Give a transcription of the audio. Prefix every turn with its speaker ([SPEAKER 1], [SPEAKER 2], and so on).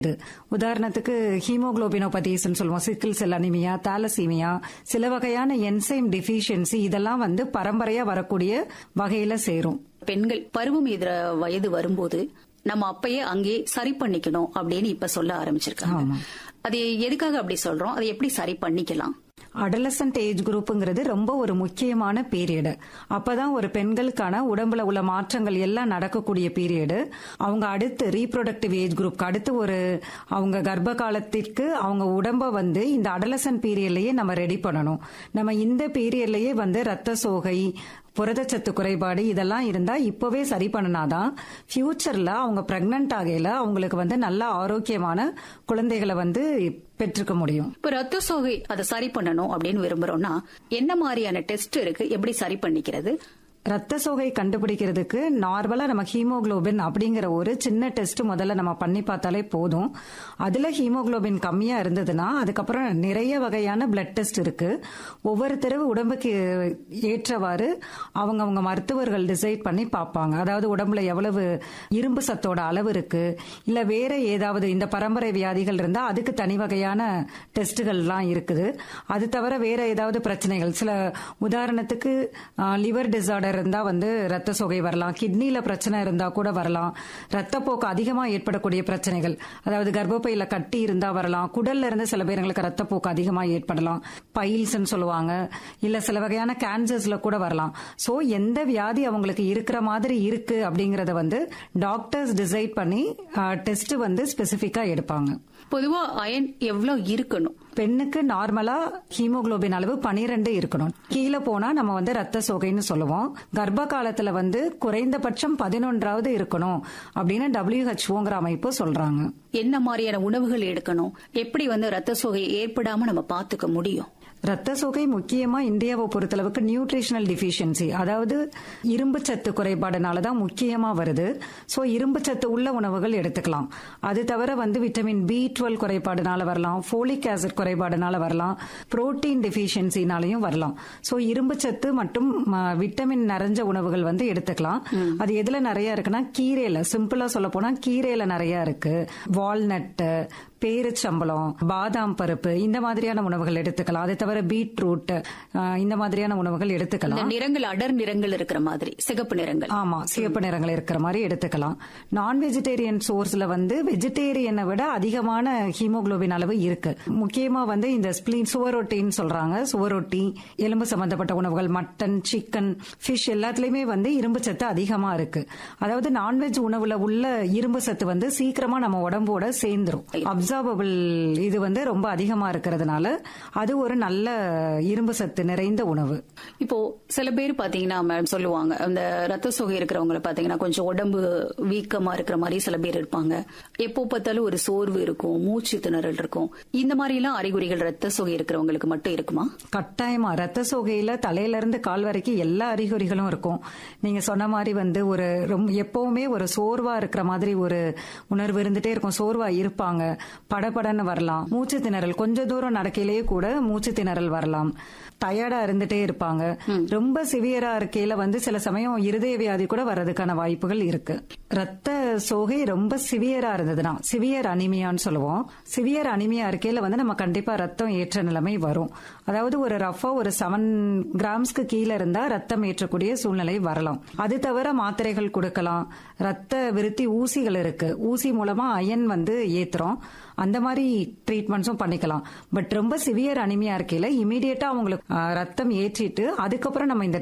[SPEAKER 1] இது உதாரணத்துக்கு ஹீமோகுளோபினோபதிஸ்ன்னு சொல்லுவோம் சிக்கிள் செல் அனிமியா தாலசீமியா சில வகையான என்சைம் டிஃபிஷியன்சி இதெல்லாம் வந்து பரம்பரையா வரக்கூடிய வகையில சேரும்
[SPEAKER 2] பெண்கள் பருவம் எதிர வயது வரும்போது நம்ம அப்பயே அங்கே சரி பண்ணிக்கணும் அப்படின்னு இப்ப சொல்ல ஆரம்பிச்சிருக்காங்க
[SPEAKER 1] ஆமா.
[SPEAKER 2] அது எதுக்காக அப்படி சொல்றோம் அதை எப்படி சரி பண்ணிக்கலாம்
[SPEAKER 1] அடலசன்ட் ஏஜ் குரூப்புங்கிறது ரொம்ப ஒரு முக்கியமான பீரியடு அப்பதான் ஒரு பெண்களுக்கான உடம்புல உள்ள மாற்றங்கள் எல்லாம் நடக்கக்கூடிய பீரியடு அவங்க அடுத்து ரீப்ரொடக்டிவ் ஏஜ் குரூப்க்கு அடுத்து ஒரு அவங்க கர்ப்ப காலத்திற்கு அவங்க உடம்ப வந்து இந்த அடலசன்ட் பீரியட்லயே நம்ம ரெடி பண்ணணும் நம்ம இந்த பீரியட்லயே வந்து ரத்த சோகை புரதச்சத்து குறைபாடு இதெல்லாம் இருந்தா இப்பவே சரி பண்ணினாதான் ஃபியூச்சர்ல அவங்க பிரெக்னன்ட் ஆகையில அவங்களுக்கு வந்து நல்ல ஆரோக்கியமான குழந்தைகளை வந்து பெற்றுக்க முடியும்
[SPEAKER 2] இப்ப ரத்த சோகை அதை சரி பண்ணணும் அப்படின்னு விரும்புறோம்னா என்ன மாதிரியான டெஸ்ட் இருக்கு எப்படி சரி பண்ணிக்கிறது
[SPEAKER 1] ரத்த சோகை கண்டுபிடிக்கிறதுக்கு நார்மலா நம்ம ஹீமோகுளோபின் அப்படிங்கிற ஒரு சின்ன டெஸ்ட் முதல்ல நம்ம பண்ணி பார்த்தாலே போதும் அதுல ஹீமோகுளோபின் கம்மியா இருந்ததுன்னா அதுக்கப்புறம் நிறைய வகையான பிளட் டெஸ்ட் இருக்கு ஒவ்வொருத்தரும் உடம்புக்கு ஏற்றவாறு அவங்க அவங்க மருத்துவர்கள் டிசைட் பண்ணி பார்ப்பாங்க அதாவது உடம்புல எவ்வளவு இரும்பு சத்தோட அளவு இருக்கு இல்ல வேற ஏதாவது இந்த பரம்பரை வியாதிகள் இருந்தா அதுக்கு தனி வகையான டெஸ்ட்டுகள்லாம் இருக்குது அது தவிர வேற ஏதாவது பிரச்சனைகள் சில உதாரணத்துக்கு லிவர் டிசார்டர் இருந்தா வந்து ரத்த சோகை வரலாம் கிட்னில பிரச்சனை இருந்தா கூட வரலாம் ரத்தப்போக்கு அதிகமா ஏற்படக்கூடிய பிரச்சனைகள் அதாவது கர்ப்பப்பையில கட்டி இருந்தா வரலாம் குடல்ல இருந்து சில பேர்களுக்கு ரத்தப்போக்கு அதிகமா ஏற்படலாம் பைல்ஸ் சொல்லுவாங்க இல்ல சில வகையான கேன்சர்ஸ்ல கூட வரலாம் சோ எந்த வியாதி அவங்களுக்கு இருக்கிற மாதிரி இருக்கு அப்படிங்கறத வந்து டாக்டர்ஸ் டிசைட் பண்ணி டெஸ்ட் வந்து ஸ்பெசிபிக்கா எடுப்பாங்க
[SPEAKER 2] பொதுவா அயன் எவ்வளவு இருக்கணும்
[SPEAKER 1] பெண்ணுக்கு நார்மலா ஹீமோகுளோபின் அளவு 12 இருக்கணும் கீழே போனா நம்ம வந்து ரத்த சோகைன்னு சொல்லுவோம் கர்ப்ப காலத்துல வந்து குறைந்தபட்சம் பதினொன்றாவது இருக்கணும் அப்படின்னு டபிள்யூஹெச்ஓங்கிற அமைப்பு சொல்றாங்க
[SPEAKER 2] என்ன மாதிரியான உணவுகள் எடுக்கணும் எப்படி வந்து ரத்த சோகை ஏற்படாம நம்ம பாத்துக்க முடியும்
[SPEAKER 1] ரத்த சோகை முக்கியமா இந்தியாவை பொறுத்தளவுக்கு நியூட்ரிஷனல் டிஃபிஷியன்சி அதாவது இரும்பு சத்து குறைபாடுனால தான் முக்கியமா வருது சோ இரும்பு சத்து உள்ள உணவுகள் எடுத்துக்கலாம் அது தவிர வந்து விட்டமின் பி டுவெல் குறைபாடுனால வரலாம் ஃபோலிக் ஆசிட் குறைபாடுனால வரலாம் புரோட்டீன் டெஃபிஷியன்சினாலையும் வரலாம் சோ இரும்பு சத்து மற்றும் ம, விட்டமின் நிறைஞ்ச உணவுகள் வந்து எடுத்துக்கலாம் அது எதுல நிறைய இருக்குன்னா கீரையில சிம்பிளா சொல்ல போனா கீரையில நிறைய இருக்கு வால்நட்டு பேரிச்சம்பளம் பாதாம் பருப்பு இந்த மாதிரியான உணவுகள் எடுத்துக்கலாம் அதை தவிர பீட்ரூட் அஹ், இந்த மாதிரியான உணவுகள்
[SPEAKER 2] இந்த
[SPEAKER 1] எடுத்துக்கலாம்
[SPEAKER 2] நிறங்கள் அடர் நிறங்கள் இருக்கிற மாதிரி சிகப்பு நிறங்கள்
[SPEAKER 1] ஆமா சிவப்பு நிறங்கள் இருக்கிற மாதிரி எடுத்துக்கலாம் நான் வெஜிடேரியன் சோர்ஸ்ல வந்து வெஜிடேரியனை விட அதிகமான ஹீமோகுளோபின் அளவு இருக்கு முக்கியமா வந்து இந்த ஸ்பிளீன் சுவரொட்டின்னு சொல்றாங்க சுவரொட்டி எலும்பு சம்பந்தப்பட்ட உணவுகள் மட்டன் சிக்கன் ஃபிஷ் எல்லாத்துலயுமே வந்து இரும்பு சத்து அதிகமா இருக்கு அதாவது நான்வெஜ் உணவுல உள்ள இரும்பு சத்து வந்து சீக்கிரமா நம்ம உடம்போட சேர்ந்துரும் அப்சார்பபிள் இது வந்து ரொம்ப அதிகமா இருக்கிறதுனால அது ஒரு நல்ல இரும்பு சத்து நிறைந்த உணவு
[SPEAKER 2] இப்போ சில பேர் பாத்தீங்கன்னா மேடம் சொல்லுவாங்க அந்த ரத்த சோகை இருக்கிறவங்கள பாத்தீங்கன்னா கொஞ்சம் உடம்பு வீக்கமா இருக்கிற மாதிரி சில பேர் இருப்பாங்க எப்போ பார்த்தாலும் ஒரு சோர்வு இருக்கும் மூச்சு திணறல் இருக்கும் இந்த மாதிரி எல்லாம் அறிகுறிகள் ரத்த சோகை இருக்கிறவங்களுக்கு மட்டும் இருக்குமா
[SPEAKER 1] கட்டாயமா ரத்த சோகையில தலையில இருந்து கால் வரைக்கும் எல்லா அறிகுறிகளும் இருக்கும் நீங்க சொன்ன மாதிரி வந்து ஒரு ரொம்ப எப்பவுமே ஒரு சோர்வா இருக்கிற மாதிரி ஒரு உணர்வு இருந்துட்டே இருக்கும் சோர்வா இருப்பாங்க படபடன்னு வரலாம் மூச்சு திணறல் கொஞ்ச தூரம் நடக்கையிலேயே கூட மூச்சு திணறல் வரலாம் டயர்டா இருந்துட்டே இருப்பாங்க ரொம்ப சிவியரா இருக்கையில வந்து சில சமயம் இருதய வியாதி கூட வர்றதுக்கான வாய்ப்புகள் இருக்கு ரத்த சோகை ரொம்ப சிவியரா இருந்ததுன்னா சிவியர் அனிமியான்னு சொல்லுவோம் சிவியர் அனிமியா இருக்கையில வந்து நம்ம கண்டிப்பா ரத்தம் ஏற்ற நிலைமை வரும் அதாவது ஒரு ரஃபா ஒரு செவன் கிராம்ஸ்க்கு கீழே இருந்தா ரத்தம் ஏற்றக்கூடிய சூழ்நிலை வரலாம் அது தவிர மாத்திரைகள் கொடுக்கலாம் ரத்த விருத்தி ஊசிகள் இருக்கு ஊசி மூலமா அயன் வந்து ஏத்துறோம் அந்த மாதிரி ட்ரீட்மெண்ட்ஸும் பண்ணிக்கலாம் பட் ரொம்ப சிவியர் அனிமியா இருக்கையில இமீடியட்டா அவங்களுக்கு ஆஹ், ரத்தம் ஏற்றிட்டு அதுக்கப்புறம் நம்ம இந்த